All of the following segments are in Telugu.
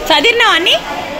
చదివినావు అన్ని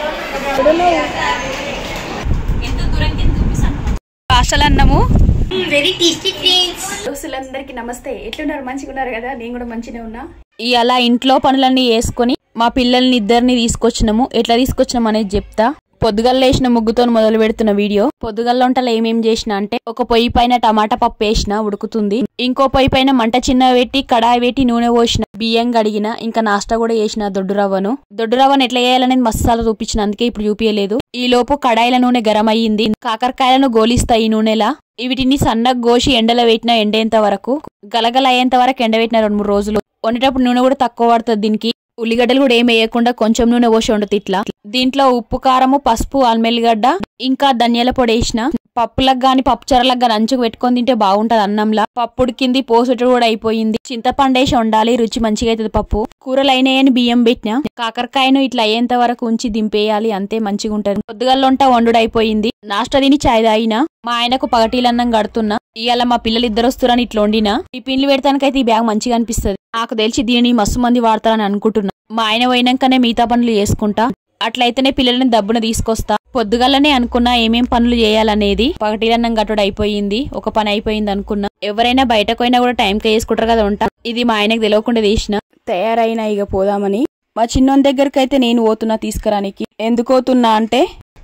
హాస్టల్ అన్నము వెరీ టేస్టీ ఫ్రెండ్స్ దోస్తులందరికీ నమస్తే ఎట్లున్నారు మంచిగా ఉన్నారు కదా నేను కూడా మంచిగా ఉన్నా ఇలా ఇంట్లో పనులన్నీ వేసుకొని మా పిల్లల్ని ఇద్దరిని తీసుకొచ్చినాము ఎట్లా తీసుకొచ్చినాం అనేది చెప్తా పొద్దుగల్ల వేసిన ముగ్గుతో మొదలు పెడుతున్న వీడియో పొద్దుగల్ల వంటలు ఏమేం చేసిన అంటే ఒక పొయ్యి పైన టమాటా పప్పు వేసిన ఉడుకుతుంది ఇంకో పొయ్యి పైన మంట చిన్న పెట్టి కడాయి పెట్టి నూనె పోసిన బియ్యం కడిగిన ఇంకా నాస్టా కూడా చేసిన దొడ్డు రవ్వను దొడ్డు రవ్వను ఎట్లా చేయాలనేది మసాలా చూపించిన అందుకే ఇప్పుడు చూపించలేదు ఈ లోపు కడాయిల నూనె గరం అయ్యింది కాకరకాయలను గోలిస్తా ఈ నూనెలా వీటిని సన్నగా గోసి ఎండలో పెట్టిన ఎండేంత వరకు గలగల అయ్యేంత వరకు ఎండబెట్టిన రెండు మూడు రోజులు వండేటప్పుడు నూనె కూడా తక్కువ పడుతుంది దీనికి ఉల్లిగడ్డలు కూడా ఏం వేయకుండా కొంచెం నూనె పోసి వండుతుంది ఇట్లా దీంట్లో ఉప్పు కారము పసుపు అల్మెల్లిగడ్డ ఇంకా ధనియాల పొడి వేసిన పప్పులకు గాని పప్పు చరలకు గాని అంచుకు పెట్టుకొని తింటే బాగుంటది అన్నంలా పప్పు ఉడికింది పోసుడు కూడా అయిపోయింది చింతపండు వేసి వండాలి రుచి మంచిగా అవుతుంది పప్పు కూరలు అయినాయని బియ్యం పెట్టిన కాకరకాయను ఇట్లా అయ్యేంత వరకు ఉంచి దింపేయాలి అంతే మంచిగా ఉంటది పొద్దుగల్లా వంట వండుడు అయిపోయింది నాష్ట తిని చాయ్ తాగిన మా ఆయనకు పగటీలన్నం కడుతున్నా ఇవాళ మా పిల్లలు ఇద్దరు వస్తురని ఇట్లా వండినా ఈ పిండ్లు పెడతానికైతే ఈ బ్యాగ్ మంచిగా అనిపిస్తుంది నాకు తెలిసి దీనిని మస్తు మంది వాడతారని అనుకుంటున్నా మా ఆయన పోయినాకనే మిగతా పనులు చేసుకుంటా అట్లయితేనే పిల్లల్ని దబ్బున తీసుకొస్తా పొద్దుగల్లనే అనుకున్నా ఏమేం పనులు చేయాలనేది పగటీలన్నం గట్టుడు అయిపోయింది ఒక పని అయిపోయింది అనుకున్నా ఎవరైనా బయటకు పోయినా కూడా టైంకి వేసుకుంటారు కదా ఉంటా ఇది మా ఆయనకు తెలియకుండా తీసిన తయారైనా ఇక పోదామని మా చిన్నోని దగ్గరికి అయితే నేను పోతున్నా తీసుకురానికి ఎందుకు పోతున్నా అంటే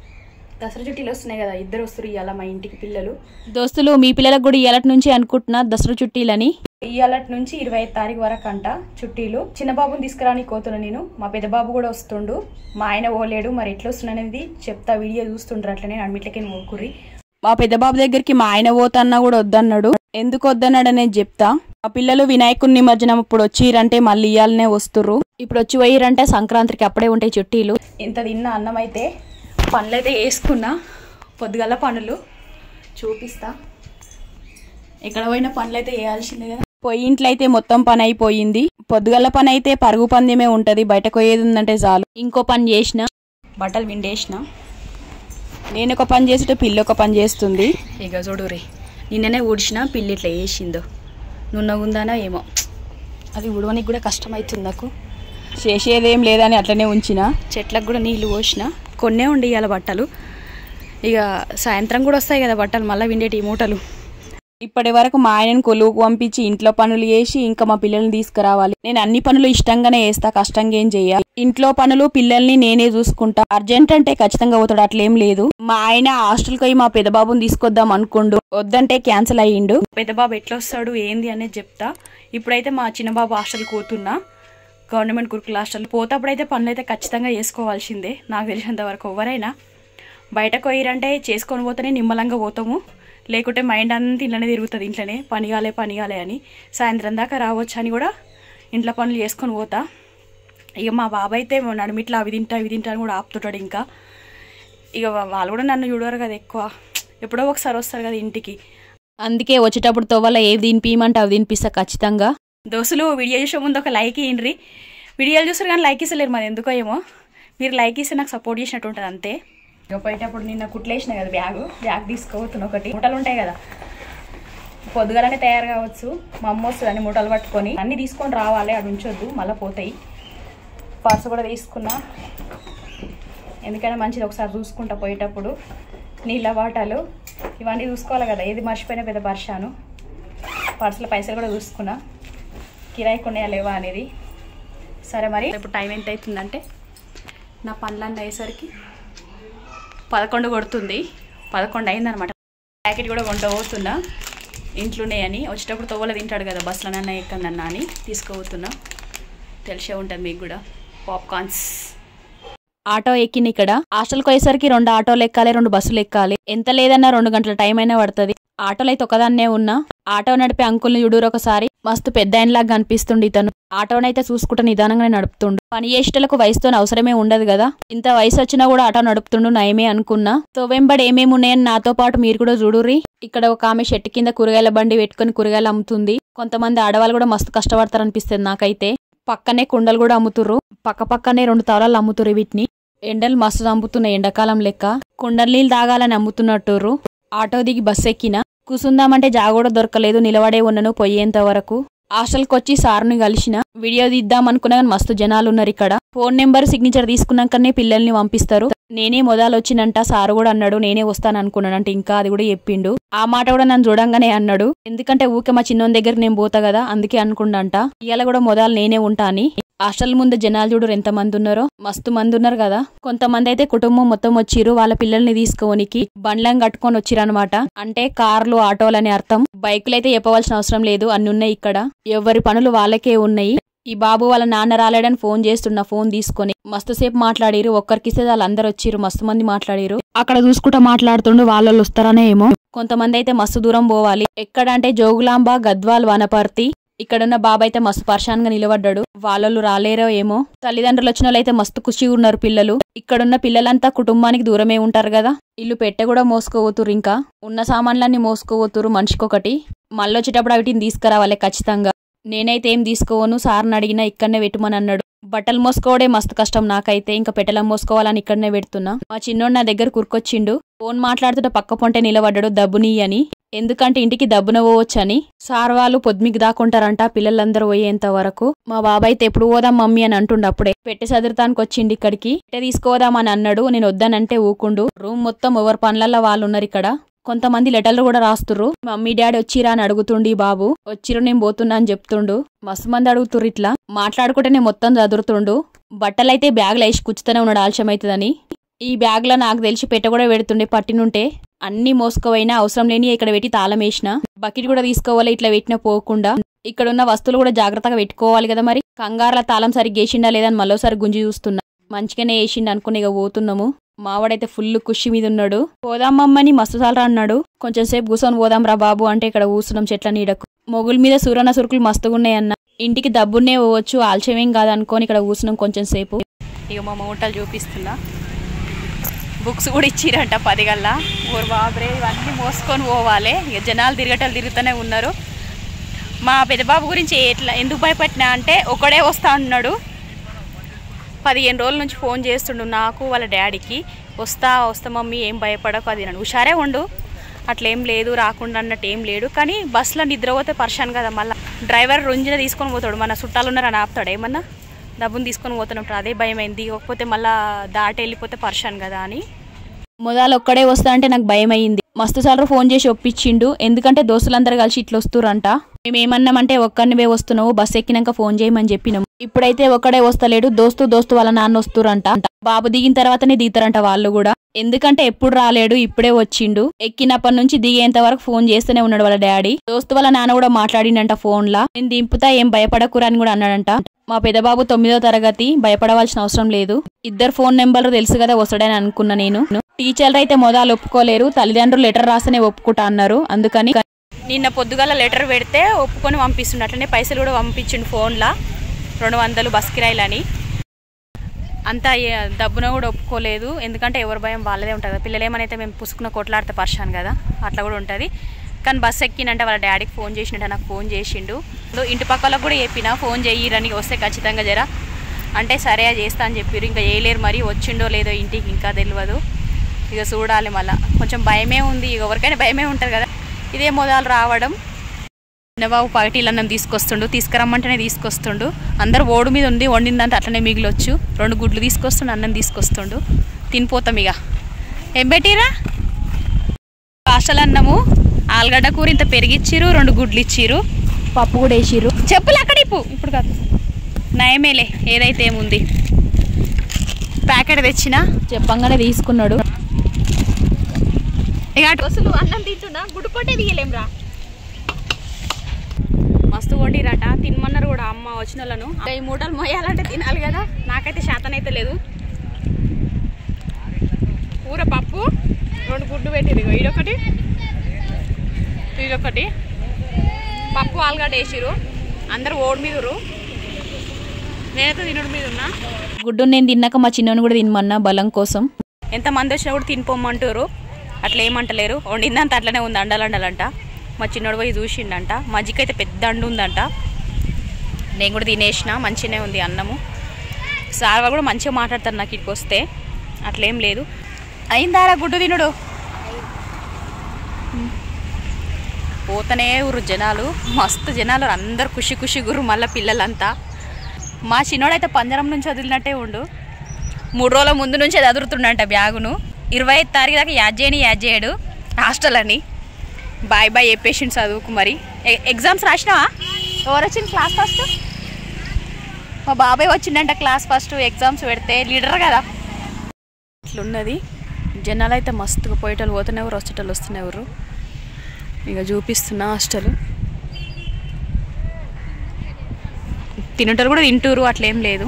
దసరా చుట్టీలు వస్తున్నాయి కదా ఇద్దరు వస్తారు ఇవాళ మా ఇంటికి పిల్లలు దోస్తులు మీ పిల్లలకు కూడా ఇవాళ నుంచి అనుకుంటున్నా దసరా చుట్టీలని ఇవాళ నుంచి ఇరవై ఐదు తారీఖు వరకు అంట చుట్టీలు చిన్న బాబుని తీసుకురానికి పోతున్నా నేను మా పెద్ద బాబు కూడా వస్తుండు మా ఆయన పోలేడు మరి ఎట్లా వస్తున్నది చెప్తా వీడియో చూస్తుండ్రు అట్లనే అన్నిట్లకే మోకుర్రి మా పెద్ద బాబు దగ్గరికి మా ఆయన పోతన్నా కూడా వద్దన్నాడు ఎందుకు వద్దన్నాడు అనేది చెప్తా మా పిల్లలు వినాయకుడి నిమజ్జనం ఇప్పుడు వచ్చిరంటే మళ్ళీ ఇయ్యాలనే వస్తుర్రు ఇప్పుడు వచ్చి పోయిరంటే సంక్రాంతికి అప్పుడే ఉంటాయి చుట్టీలు ఇంత తిన్న అన్నం అయితే పనులు అయితే వేసుకున్నా పొద్దుగల పనులు చూపిస్తా ఎక్కడ పోయిన పనులు అయితే వేయాల్సిందే కదా పొయ్యి ఇంట్లో అయితే మొత్తం పని అయిపోయింది పొద్దుగల పని అయితే పరుగు పందెమే ఉంటది బయటకు పోయేది ఉందంటే చాలు ఇంకో పని చేసిన బట్టలు విండేసిన నేను ఒక పని చేస్తుంటే పిల్లి ఒక పని చేస్తుంది ఇక చూడు రే నిన్ననే ఊడిసిన పిల్లి ఇట్లా వేసిందో నున్నగుందానా ఏమో అది ఉడవనికి కూడా కష్టం అవుతుంది నాకు చేసేదేం లేదని అట్లనే ఉంచిన చెట్లకు కూడా నీళ్లు పోసిన కొన్నే ఉండి ఇవాళ బట్టలు ఇక సాయంత్రం కూడా వస్తాయి కదా బట్టలు మళ్ళీ విండేటి ఈ మూటలు ఇప్పటి వరకు మా ఆయనను కొలువుకు పంపించి ఇంట్లో పనులు చేసి ఇంకా మా పిల్లల్ని తీసుకురావాలి నేను అన్ని పనులు ఇష్టంగానే చేస్తా కష్టంగా ఏం చెయ్య ఇంట్లో పనులు పిల్లల్ని నేనే చూసుకుంటా అర్జెంట్ అంటే ఖచ్చితంగా పోతాడు అట్లేం లేదు మా ఆయన హాస్టల్కి పోయి మా పెద్ద బాబుని తీసుకొద్దాం అనుకుండు వద్దంటే క్యాన్సిల్ అయ్యిండు పెద్ద బాబు ఎట్లా వస్తాడు ఏంది అనేది చెప్తా ఇప్పుడైతే మా చిన్న బాబు హాస్టల్కి పోతున్నా గవర్నమెంట్ గురుకుల హాస్టల్ పోతప్పుడైతే పనులు అయితే ఖచ్చితంగా చేసుకోవాల్సిందే నాకు తెలిసినంత వరకు ఎవరైనా బయటకు పోయిరంటే చేసుకొని పోతేనే నిమ్మలంగా పోతాము లేకుంటే మైండ్ అంతా ఇంట్లోనే తిరుగుతుంది ఇంట్లోనే పనిగాలే పనిగాలే అని సాయంత్రం దాకా రావచ్చు అని కూడా ఇంట్లో పనులు చేసుకొని పోతా ఇక మా బాబాయ్ అయితే నడుమిట్లా అవి తింటా అవి తింటా అని కూడా ఆపుతుంటాడు ఇంకా ఇక వాళ్ళు కూడా నన్ను చూడరు కదా ఎక్కువ ఎప్పుడో ఒకసారి వస్తారు కదా ఇంటికి అందుకే వచ్చేటప్పుడు తోవల ఏవి తినిపియమంటే అవి తినిపిస్తా ఖచ్చితంగా దోస్తులు వీడియో చూసే ముందు ఒక లైక్ ఇయ్యండి వీడియోలు చూస్తారు కానీ లైక్ ఇస్తలేరు మరి ఎందుకో ఏమో మీరు లైక్ ఇస్తే నాకు సపోర్ట్ చేసినట్టు ఉంటుంది అంతే ఇక పోయేటప్పుడు నిన్న కుట్లేసిన కదా బ్యాగ్ బ్యాగ్ తీసుకోవచ్చును ఒకటి మూటలు ఉంటాయి కదా పొద్దుగాలనే తయారు కావచ్చు మా అమ్మ వస్తుంది అన్ని మూటలు పట్టుకొని అన్ని తీసుకొని రావాలి అది ఉంచొద్దు మళ్ళీ పోతాయి పర్సు కూడా తీసుకున్నా ఎందుకైనా మంచిది ఒకసారి చూసుకుంటా పోయేటప్పుడు నీళ్ళ బాటలు ఇవన్నీ చూసుకోవాలి కదా ఏది మర్చిపోయినా పెద్ద పర్షాను పర్సుల పైసలు కూడా చూసుకున్నా కిరాయికి ఉన్నాయా లేవా అనేది సరే మరి ఇప్పుడు టైం ఎంత అవుతుందంటే నా పనులన్నీ అయ్యేసరికి పదకొండు కొడుతుంది పదకొండు అయిందనమాట ప్యాకెట్ కూడా కొంట పోతున్నా ఇంట్లోనే అని వచ్చేటప్పుడు తొవ్వల తింటాడు కదా బస్సులోనన్నా ఎక్కడన్నా అని తీసుకుపోతున్నా తెలిసే ఉంటుంది మీకు కూడా పాప్కార్న్స్ ఆటో ఎక్కిన ఇక్కడ హాస్టల్కి పోయేసరికి రెండు ఆటోలు ఎక్కాలి రెండు బస్సులు ఎక్కాలి ఎంత లేదన్నా రెండు గంటల టైం అయినా పడుతుంది ఆటోలో అయితే ఒకదాన్నే ఉన్నా ఆటో నడిపే అంకుల్ని చూడరు ఒకసారి మస్తు పెద్ద ఆయనలాగా కనిపిస్తుండు ఇతను ఆటోనైతే చూసుకుంటూ నిదానంగానే నడుపుతుండు పని చేసేటలకు వయసుతో అవసరమే ఉండదు కదా ఇంత వయసు వచ్చినా కూడా ఆటో నడుపుతుండు నయమే అనుకున్నా సో వెంబడి ఏమేమి ఉన్నాయని నాతో పాటు మీరు కూడా చూడుర్రి ఇక్కడ ఒక ఆమె చెట్టు కింద కూరగాయల బండి పెట్టుకుని కూరగాయలు అమ్ముతుంది కొంతమంది ఆడవాళ్ళు కూడా మస్తు కష్టపడతారు అనిపిస్తుంది నాకైతే పక్కనే కుండలు కూడా అమ్ముతుర్రు పక్క పక్కనే రెండు తవలాలు అమ్ముతుర్రు వీటిని ఎండలు మస్తు చంపుతున్నాయి ఎండాకాలం లెక్క కుండల నీళ్ళు తాగాలని అమ్ముతున్నట్టుర్రు ఆటో దిగి బస్సు ఎక్కిన కూసుందామంటే జాగ కూడా దొరకలేదు నిలబడే ఉన్నను పోయేంత వరకు హాస్టల్కి వచ్చి సార్ని కలిసిన వీడియో తీద్దాం అనుకున్నా కానీ మస్తు జనాలు ఉన్నారు ఇక్కడ ఫోన్ నెంబర్ సిగ్నేచర్ తీసుకున్నాకనే పిల్లల్ని పంపిస్తారు నేనే మొదలు వచ్చినంట సారు కూడా అన్నాడు నేనే వస్తాను అనుకున్నానంట ఇంకా అది కూడా చెప్పిండు ఆ మాట కూడా నన్ను చూడంగానే అన్నాడు ఎందుకంటే ఊకే మా చిన్నోని దగ్గర నేను పోతా కదా అందుకే అనుకుండంట ఇవాళ కూడా మొదలు నేనే ఉంటా అని హాస్టల్ ముందు జనాలు చూడరు ఎంత మంది ఉన్నారో మస్తు మంది ఉన్నారు కదా కొంతమంది అయితే కుటుంబం మొత్తం వచ్చిర్రు వాళ్ళ పిల్లల్ని తీసుకోనికి బండ్లను కట్టుకొని వచ్చిర్రు అనమాట అంటే కార్లు ఆటోలు అని అర్థం బైకులు అయితే చెప్పవలసిన అవసరం లేదు అన్ని ఉన్నాయి ఇక్కడ ఎవరి పనులు వాళ్ళకే ఉన్నాయి ఈ బాబు వాళ్ళ నాన్న రాలేడని ఫోన్ చేస్తున్న ఫోన్ తీసుకొని మస్తు సేపు మాట్లాడిరు ఒక్కరికిస్తే వాళ్ళందరూ వచ్చిర్రు మస్తు మంది మాట్లాడిరు అక్కడ చూసుకుంటా మాట్లాడుతుండు వాళ్ళు వస్తారనే ఏమో కొంతమంది అయితే మస్తు దూరం పోవాలి ఎక్కడ అంటే జోగులాంబ గద్వాల్ వనపర్తి ఇక్కడున్న బాబు అయితే మస్తు పర్షాన్ గా నిలబడ్డాడు వాళ్ళు రాలేరో ఏమో తల్లిదండ్రులు వచ్చిన వాళ్ళు అయితే మస్తు ఖుషిగా ఉన్నారు పిల్లలు ఇక్కడున్న పిల్లలంతా కుటుంబానికి దూరమే ఉంటారు కదా ఇల్లు పెట్టె కూడా మోసుకోవతురు ఇంకా ఉన్న సామాన్లన్నీ మోసుకోవతురు మనిషికొకటి మళ్ళీ వచ్చేటప్పుడు వీటిని తీసుకురావాలి ఖచ్చితంగా నేనైతే ఏం తీసుకోవను సార్ని అడిగినా ఇక్కడనే పెట్టుమని అన్నాడు బట్టలు మోసుకోవడే మస్తు కష్టం నాకైతే ఇంకా పెట్టెలం మోసుకోవాలని ఇక్కడనే పెడుతున్నా మా చిన్నోడు నా దగ్గర కురుకొచ్చిండు ఫోన్ మాట్లాడుతుంటే పక్క పొంటే నిలబడ్డాడు దబ్బుని అని ఎందుకంటే ఇంటికి దబ్బున పోవచ్చని సార్ వాళ్ళు పొద్దుమికి దాకుంటారంట పిల్లలందరూ పోయేంత వరకు మా బాబాయ్ అయితే ఎప్పుడు పోదాం మమ్మీ అని అంటుండు అప్పుడే పెట్టె సదురుతానికి వచ్చిండు ఇక్కడికి పెట్టె తీసుకోదామని అన్నాడు నేను వద్దానంటే ఊకుండు రూమ్ మొత్తం ఎవరి పనులలో వాళ్ళు ఉన్నారు ఇక్కడ కొంతమంది లెటర్లు కూడా రాస్తుర్రు మమ్మీ డాడీ వచ్చిరా అని అడుగుతుండి బాబు వచ్చిరు నేను పోతున్నా అని చెప్తుండు మస్తు మంది అడుగుతుర్రు ఇట్లా మాట్లాడుకుంటేనే మొత్తం చదురుతుండు బట్టలైతే బ్యాగ్లో వేసి కూర్చుతూనే ఉన్నాడు ఆలస్యం అవుతుందని ఈ బ్యాగ్లో నాకు తెలిసి పెట్ట కూడా పెడుతుండే పట్టినుంటే అన్ని మోసుకోవైనా అవసరం లేని ఇక్కడ పెట్టి తాళం వేసిన బకెట్ కూడా తీసుకోవాలి ఇట్లా పెట్టిన పోకుండా ఇక్కడ ఉన్న వస్తువులు కూడా జాగ్రత్తగా పెట్టుకోవాలి కదా మరి కంగారుల తాళం సరిగ్గా వేసిండా లేదని మరోసారి గుంజి చూస్తున్నా మంచిగానే వేసిండు అనుకుని ఇక పోతున్నాము మావాడైతే ఫుల్ ఖుషి మీద ఉన్నాడు పోదామమ్మని మస్తు సార్లు అన్నాడు కొంచెం సేపు కూర్చొని పోదాం రా బాబు అంటే ఇక్కడ కూర్చున్నాం చెట్ల నీడకు మొగుల మీద సూరన్న సురుకులు మస్తుగా ఉన్నాయన్న ఇంటికి డబ్బున్నే పోవచ్చు ఆలస్యమేం కాదనుకొని ఇక్కడ కూర్చున్నాం కొంచెం సేపు ఇక మా మూటలు చూపిస్తున్నా బుక్స్ కూడా ఇచ్చిరంట పది గల్లా ఊరు బాబరే ఇవన్నీ మోసుకొని పోవాలి ఇక జనాలు తిరగటలు తిరుగుతూనే ఉన్నారు మా పెద్దబాబు గురించి ఎట్లా ఎందుకు భయపడినా అంటే ఒకడే వస్తా అన్నాడు పదిహేను రోజుల నుంచి ఫోన్ చేస్తుండు నాకు వాళ్ళ డాడీకి వస్తా వస్తా మమ్మీ ఏం భయపడకు అది నన్ను హుషారే ఉండు అట్లేం లేదు రాకుండా అన్నట్టు ఏం లేడు కానీ బస్సులో నిద్రపోతే పర్షాన్ కదా మళ్ళీ డ్రైవర్ రుంజిన తీసుకొని పోతాడు మన చుట్టాలు ఉన్నారని ఆపుతాడు ఏమన్నా డబ్బుని తీసుకొని పోతున్నప్పుడు అదే భయం అయింది కాకపోతే మళ్ళా దాటి వెళ్ళిపోతే పర్షాన్ కదా అని మొదలు ఒక్కడే వస్తా అంటే నాకు భయం అయ్యింది మస్తు సార్లు ఫోన్ చేసి ఒప్పించిండు ఎందుకంటే దోస్తులందరూ కలిసి ఇట్లా వస్తురంట మేము ఏమన్నామంటే ఒక్కరినివే వస్తున్నావు బస్ ఎక్కినాక ఫోన్ చేయమని చెప్పినాం ఇప్పుడైతే ఒక్కడే వస్తలేడు దోస్తు దోస్తు వాళ్ళ నాన్న వస్తురంట బాబు దిగిన తర్వాతనే దిగుతారంట వాళ్ళు కూడా ఎందుకంటే ఎప్పుడు రాలేడు ఇప్పుడే వచ్చిండు ఎక్కినప్పటి నుంచి దిగేంత వరకు ఫోన్ చేస్తూనే ఉన్నాడు వాళ్ళ డాడీ దోస్తు వాళ్ళ నాన్న కూడా మాట్లాడిండంట ఫోన్ లా నేను దింపుతా ఏం భయపడకురా అని కూడా అన్నాడంట మా పెద్దబాబు తొమ్మిదో తరగతి భయపడవలసిన అవసరం లేదు ఇద్దరు ఫోన్ నెంబర్లు తెలుసు కదా వస్తాడని అనుకున్నా నేను టీచర్లు అయితే మొదలు ఒప్పుకోలేరు తల్లిదండ్రులు లెటర్ రాస్తేనే ఒప్పుకుంటా అన్నారు అందుకని నిన్న పొద్దుగాల లెటర్ పెడితే ఒప్పుకొని పంపిస్తుండు అట్లనే పైసలు కూడా పంపించిండు ఫోన్లా రెండు వందలు బస్ కిరాయిలని అంతా ఏ- డబ్బున కూడా ఒప్పుకోలేదు ఎందుకంటే ఎవరి భయం వాళ్ళదే ఉంటుంది కదా పిల్లలు ఏమైనా మేము పుసుకున్న కొట్లాడితే పర్షాను కదా అట్లా కూడా ఉంటుంది కానీ బస్ ఎక్కినంటే వాళ్ళ డాడీకి ఫోన్ చేసినట్టు నాకు ఫోన్ చేసిండు ఇప్పుడు ఇంటి పక్కల కూడా చెప్పిన ఫోన్ చెయ్యిరని వస్తే ఖచ్చితంగా జరా అంటే సరే చేస్తా అని చెప్పారు ఇంకా చేయలేరు మరి వచ్చిండో లేదో ఇంటికి ఇంకా తెలియదు ఇక చూడాలి మళ్ళీ కొంచెం భయమే ఉంది ఇక ఎవరికైనా భయమే ఉంటుంది కదా ఇదే మొదలు రావడం చిన్నబాబు పగటీలు అన్నం తీసుకొస్తుండు తీసుకురమ్మంటేనే తీసుకొస్తుండు అందరు ఓడు మీద ఉంది వండిందంటే అట్లనే మిగిలొచ్చు రెండు గుడ్లు తీసుకొస్తుండు అన్నం తీసుకొస్తుండు తినిపోతాం ఇక ఏం పెట్టిరా హాస్టల్ అన్నము ఆలుగడ్డ కూర ఇంత పెరిగిచ్చిరు రెండు గుడ్లు ఇచ్చిరు పప్పు కూడా వేసిర్రు చెప్పులు అక్కడ ఇప్పు ఇప్పుడు కాదు నయమేలే ఏదైతే ఏముంది ప్యాకెట్ తెచ్చిన చెప్పంగానే తీసుకున్నాడు ఇక అటు అసలు అన్నం తింటున్నా గుడ్డు కొట్టే తీయలేం రా మస్తు కొట్టిరట తినమన్నారు కూడా అమ్మ వచ్చిన వాళ్ళను ఈ మూటలు మోయాలంటే తినాలి కదా నాకైతే శాతం అయితే లేదు కూర పప్పు రెండు గుడ్డు పెట్టిరు ఇగో ఇదొకటి ఇదొకటి పప్పు ఆలుగడ్డ వేసిరు అందరు ఓడి మీదురు నేనైతే తినుడు మీద ఉన్నా గుడ్డు నేను తిన్నాక మా చిన్నోని కూడా తినమన్నా బలం కోసం ఎంతమంది వచ్చినా కూడా తినిపోమంటారు అట్లా ఏమంటలేరు వండిందంత అట్లనే ఉంది అండాలండాలంట మా చిన్నోడు పోయి చూసిండంట మజ్జిగ అయితే పెద్ద అండు ఉందంట నేను కూడా తినేసిన మంచిగానే ఉంది అన్నము సార్ వాళ్ళు కూడా మంచిగా మాట్లాడతారు నాకు ఇక్కడికి వస్తే అట్లేం లేదు అయిందారా గుడ్డు తినుడు పోతనే ఊరు జనాలు మస్తు జనాలు అందరు ఖుషి ఖుషి గురు మళ్ళీ పిల్లలంతా మా చిన్నోడైతే పంజరం నుంచి వదిలినట్టే ఉండు మూడు రోజుల ముందు నుంచే చదువుతుండంట బ్యాగును ఇరవై ఐదు తారీఖు దాకా యాడ్ చేయని యాడ్ చేయడు హాస్టల్ అని బాయ్ బాయ్ చెప్పేసిండు చదువుకు మరి ఎ- ఎగ్జామ్స్ రాసినావా ఎవరు వచ్చింది క్లాస్ ఫస్ట్ మా బాబాయ్ వచ్చిండంట క్లాస్ ఫస్ట్ ఎగ్జామ్స్ పెడితే లీడర్ కదా ఇట్లున్నది జనాలు అయితే మస్తుగా పోయేటోళ్ళు పోతున్నవారు వచ్చేటోళ్ళు వస్తున్నవారు ఇక చూపిస్తున్నా హాస్టల్ తినేటోళ్ళు కూడా తింటూరు అట్లేం లేదు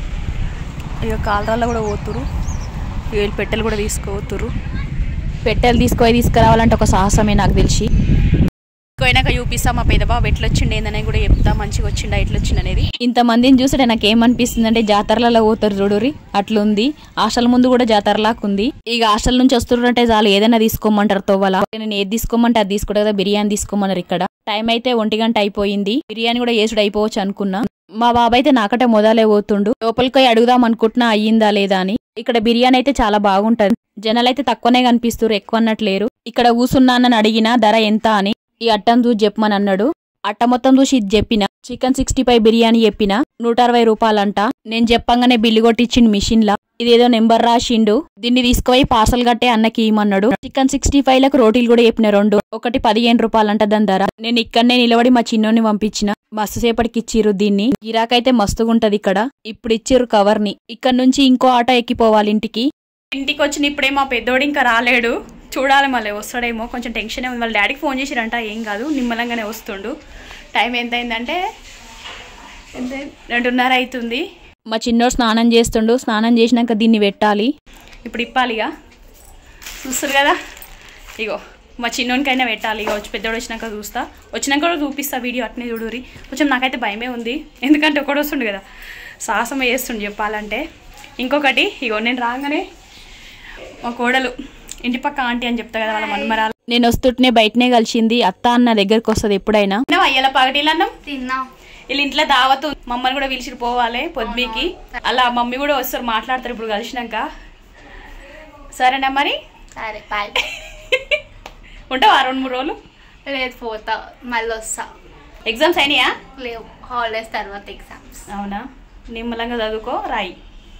ఇక కాలరాల్లో కూడా పోతురు ఇక వీళ్ళు పెట్టెలు కూడా తీసుకోతురు పెట్టెలు తీసుకొని తీసుకురావాలంటే ఒక సాహసమే నాకు తెలిసి పోయినాక చూపిస్తా మా పెద్దబాబు ఎట్లా వచ్చిండు ఏందని కూడా చెప్తా మంచిగా వచ్చిండా ఎట్లా వచ్చిండు అనేది ఇంతమందిని చూస్తే నాకు ఏమనిపిస్తుంది అంటే జాతరలలో పోతారు చూడురి అట్లుంది హాస్టల్ ముందు కూడా జాతరలాగా ఉంది ఇక హాస్టల్ నుంచి వస్తుంటే చాలు ఏదైనా తీసుకోమంటారు తోవల నేను ఏది తీసుకోమంటే అది తీసుకోడు కదా బిర్యానీ తీసుకోమన్నారు ఇక్కడ టైం అయితే ఒంటి గంట అయిపోయింది బిర్యానీ కూడా వేసుడు అయిపోవచ్చు అనుకున్నా మా బాబాయ్ అయితే నాకటే మొదలే పోతుండు లోపలికి పోయి అడుగుదాం అనుకుంటున్నా అయ్యిందా లేదా అని ఇక్కడ బిర్యానీ అయితే చాలా బాగుంటది జనాలు అయితే తక్కువనే కనిపిస్తారు ఎక్కువ అన్నట్లేరు ఇక్కడ కూసున్నానని అడిగినా ధర ఎంత అని ఈ అట్టం చూసి చెప్పమని అన్నాడు అట్ట మొత్తం చూసి ఇది చెప్పిన చికెన్ సిక్స్టీ ఫైవ్ బిర్యానీ చెప్పిన నూట అరవై రూపాయలంట నేను చెప్పంగానే బిల్లు కొట్టించిండు మిషన్ లా ఇదేదో నెంబర్ రాసిండు దీన్ని తీసుకుపోయి పార్సల్ కట్టే అన్నకి ఇమ్మన్నాడు చికెన్ సిక్స్టీ ఫైవ్ లకు రోటీలు కూడా చెప్పిన రెండు ఒకటి పదిహేను రూపాయలంట దాని ధర నేను ఇక్కడనే నిలబడి మా చిన్నోని పంపించిన మస్తు సేపటికి ఇచ్చిర్రు దీన్ని గిరాకైతే మస్తుగా ఉంటది ఇక్కడ ఇప్పుడు ఇచ్చిర్రు కవర్ ని ఇక్కడ నుంచి ఇంకో ఆటో ఎక్కిపోవాలి ఇంటికి ఇంటికి వచ్చిన ఇప్పుడే మా పెద్దోడు ఇంకా రాలేడు చూడాలి మళ్ళీ వస్తాడేమో కొంచెం టెన్షన్ ఉంది వాళ్ళ డాడీకి ఫోన్ చేసిరంట ఏం కాదు నిమ్మలంగానే వస్తుండు టైం ఎంత అయిందంటే ఎంత అయింది? రెండున్నర అవుతుంది మా చిన్నోడు స్నానం చేస్తుండు స్నానం చేసినాక దీన్ని పెట్టాలి ఇప్పుడు ఇప్పాలిగా చూస్తారు కదా ఇగో మా చిన్నోనికైనా పెట్టాలి ఇక వచ్చి పెద్దోడు వచ్చినాక చూస్తా వచ్చినాక కూడా చూపిస్తా వీడియో అట్నే చూడురి కొంచెం నాకైతే భయమే ఉంది ఎందుకంటే ఒకడు వస్తుండు కదా సాహసం చేస్తుండు చెప్పాలంటే ఇంకొకటి ఇగో నేను రాగానే మా కోడలు ఇంటి పక్క ఆంటీ అని చెప్తా కదా వాళ్ళ మన్మరాలు నేను వస్తుంటేనే బయటనే కలిసింది అత్త అన్న దగ్గరికి వస్తుంది ఎప్పుడైనా అయ్యాల పగటిలన్నం తిన్నా వీళ్ళ ఇంట్లో దావతు మమ్మల్ని కూడా పిలిచి పోవాలి పొద్దుకి అలా మమ్మీ కూడా వస్తారు మాట్లాడతారు ఇప్పుడు కలిసినాక సరేనా మరి సరే బాయ్ ఉంటావా రెండు మూడు రోజులు లేదు పోతా మళ్ళీ వస్తా ఎగ్జామ్స్ అయినాయా లేవు హాలిడేస్ తర్వాత ఎగ్జామ్స్ అవునా నిమ్మలంగా చదువుకో రాయి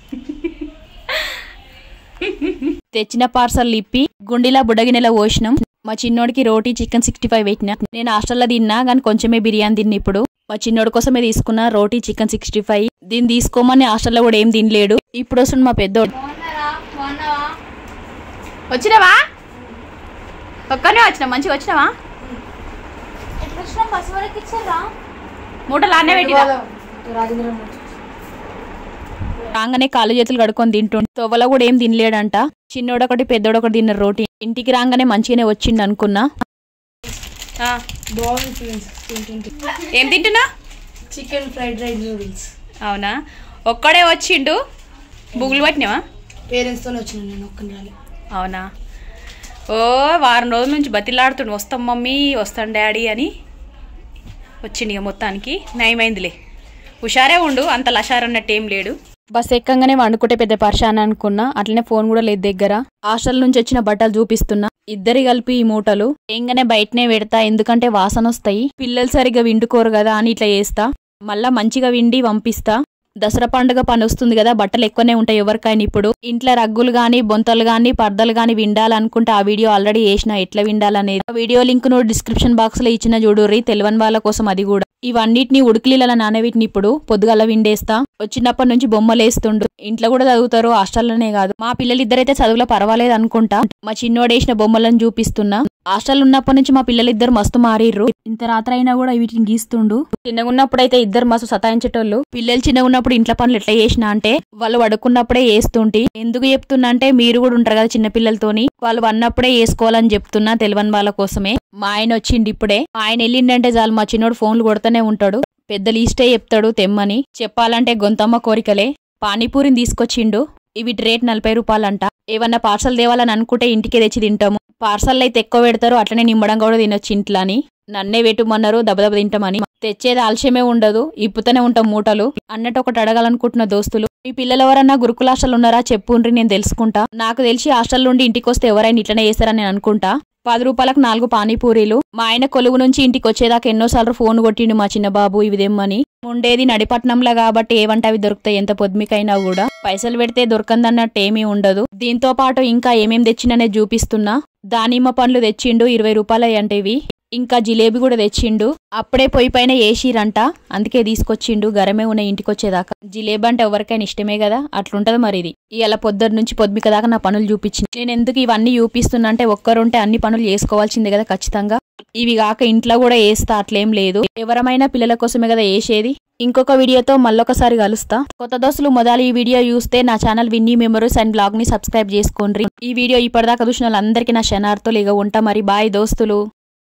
తెచ్చిన పార్సల్ ఇప్పి గుండిలా బుడగినెల పోసినాం మా చిన్నోడికి రోటీ చికెన్ సిక్స్టీ ఫైవ్ పెట్టిన నేను హాస్టల్లో తిన్నా కానీ కొంచెమే బిర్యానీ తిన్న ఇప్పుడు మా చిన్నోడి కోసమే తీసుకున్నా రోటీ చికెన్ సిక్స్టీ ఫైవ్ దీన్ని తీసుకోమని హాస్టల్లో కూడా ఏం తినలేడు ఇప్పుడు వస్తుంది మా పెద్దోడు బాగున్నారా బాగున్నావా వచ్చినావా ఒక్కనే వచ్చినా మంచిగా వచ్చినావా ఎప్పుడు వచ్చినా బస్సు వరకు ఇచ్చారా మూటలు ఆనే పెట్టినా రాగానే కాళ్ళు చేతులు కడుక్కొని తింటుండు తొవ్వలో కూడా ఏం తినలేడంట చిన్నోడొకటి పెద్దోడొకటి తిన్న రోటీ ఇంటికి రాగానే మంచిగానే వచ్చిండు అనుకున్నా బాగుంది ఫ్రెండ్స్ తింటుంటే ఏం తింటున్నా చికెన్ ఫ్రైడ్ రైస్ నూడిల్స్ అవునా ఒక్కడే వచ్చిండు బుగులు పట్టినావా పేరెంట్స్తో వచ్చిన నేను ఒక్కని రాలే అవునా ఓ వారం రోజుల నుంచి బతిలాడుతుండు వస్తాం మమ్మీ వస్తాం డాడీ అని వచ్చిండు ఇక మొత్తానికి నయమైందిలే హుషారే ఉండు అంత లషార్ అన్నట్టు ఏం లేడు బస్ ఎక్కంగానే వండుకుంటే పెద్ద పర్షాన్ అనుకున్నా అట్లనే ఫోన్ కూడా లేదు దగ్గర హాస్టల్ నుంచి వచ్చిన బట్టలు చూపిస్తున్నా ఇద్దరి కలిపి ఈ మూటలు ఏంగానే బయటనే పెడతా ఎందుకంటే వాసన వస్తాయి పిల్లలు సరిగ్గా విండుకోరు కదా అని ఇట్లా చేస్తా మళ్ళా మంచిగా విండి పంపిస్తా దసరా పండుగ పని వస్తుంది కదా బట్టలు ఎక్కువనే ఉంటాయి ఎవరికైనా ఇప్పుడు ఇంట్లో రగ్గులు గాని బొంతలు గాని పర్దలు గాని విండాలనుకుంటే ఆ వీడియో ఆల్రెడీ వేసిన ఎట్లా విండాలనేది ఆ వీడియో లింక్ ను డిస్క్రిప్షన్ బాక్స్ లో ఇచ్చిన చూడుర్రి తెలియని వాళ్ళ కోసం అది కూడా ఇవన్నిటిని ఉడికిలీల నానబెట్టిన ఇప్పుడు పొద్దుగల విండేస్తా వచ్చినప్పటి నుంచి బొమ్మలేస్తుండు ఇంట్లో కూడా చదువుతారు హాస్టల్లోనే కాదు మా పిల్లలు ఇద్దరైతే చదువులో పర్వాలేదు అనుకుంటా మా చిన్నోడేసిన బొమ్మలను చూపిస్తున్నా హాస్టల్ ఉన్నప్పటి నుంచి మా పిల్లలిద్దరు మస్తు మారిర్రు ఇంత రాత్రి అయినా కూడా వీటిని గీస్తుండు చిన్నగా ఉన్నప్పుడైతే ఇద్దరు మస్తు సతాయించేటోళ్ళు పిల్లలు చిన్నగా ఉన్నప్పుడు ఇంట్లో పనులు ఎట్లా చేసినా అంటే వాళ్ళు పడుకున్నప్పుడే వేస్తుంటి ఎందుకు చెప్తున్నా అంటే మీరు కూడా ఉంటారు కదా చిన్న పిల్లలతోని వాళ్ళు అన్నప్పుడే వేసుకోవాలని చెప్తున్నా తెలియని వాళ్ళ కోసమే మా ఆయన వచ్చిండి ఇప్పుడే మా ఆయన వెళ్ళిండంటే చాలు మా చిన్నోడు ఫోన్లు కొడుతూనే ఉంటాడు పెద్ద లీస్టే చెప్తాడు తెమ్మని చెప్పాలంటే గొంతమ్మ కోరికలే పానీపూరిని తీసుకొచ్చిండు ఇవి రేట్ నలభై రూపాయలంట ఏమన్నా పార్సల్ తేవాలని అనుకుంటే ఇంటికే తెచ్చి తింటాము పార్సల్ అయితే ఎక్కువ పెడతారు అట్లనే నిమ్మడం కూడా తినొచ్చు ఇంట్లో అని నన్నే పెట్టుమన్నారు దెబ్బదెబ్బ తింటామని తెచ్చేది ఆలస్యమే ఉండదు ఇప్పుతూనే ఉంటాం మూటలు అన్నట్టు ఒకటి అడగాలనుకుంటున్న దోస్తులు మీ పిల్లలు ఎవరన్నా గురుకుల హాస్టల్ ఉన్నారా చెప్పుండ్రి నేను తెలుసుకుంటా నాకు తెలిసి హాస్టల్ నుండి ఇంటికి వస్తే ఎవరైనా ఇట్లనే చేస్తారని నేను అనుకుంటా పది రూపాయలకు నాలుగు పానీపూరీలు మా ఆయన కొలువు నుంచి ఇంటికి వచ్చేదాకా ఎన్నోసార్లు ఫోన్ కొట్టిండు మా చిన్న బాబు ఇవి తెమ్మని ఉండేది నడిపట్నంలో కాబట్టి ఏవంటే అవి దొరుకుతాయి ఎంత పొద్దుమికైనా కూడా పైసలు పెడితే దొరకందన్నట్టు ఏమీ ఉండదు దీంతో పాటు ఇంకా ఏమేం తెచ్చిననే చూపిస్తున్నా దానిమ్మ పండ్లు తెచ్చిండు ఇరవై రూపాయలు అంటే ఇవి ఇంకా జిలేబీ కూడా తెచ్చిండు అప్పుడే పొయ్యి పైన వేసిరంట అందుకే తీసుకొచ్చిండు గరమే ఉన్న ఇంటికి వచ్చేదాకా జిలేబీ అంటే ఎవరికైనా ఇష్టమే కదా అట్లుంటది మరి ఇది ఇవాళ పొద్దున్న నుంచి పొద్దుమిక దాకా నా పనులు చూపించింది నేను ఎందుకు ఇవన్నీ చూపిస్తున్నా అంటే ఒక్కరుంటే అన్ని పనులు చేసుకోవాల్సిందే కదా ఖచ్చితంగా ఇవి కాక ఇంట్లో కూడా వేస్తా అట్లేం లేదు ఎవరమైనా పిల్లల కోసమే కదా వేసేది ఇంకొక వీడియోతో మళ్ళొకసారి కలుస్తా కొత్త దోస్తులు మొదలు ఈ వీడియో చూస్తే నా channel Vinnie memories and blog ని సబ్స్క్రైబ్ చేసుకోండి ఈ వీడియో ఇప్పటిదాకా చూసిన వాళ్ళందరికీ నా శనార్థులు ఇక ఉంటా మరి బాయ్ దోస్తులు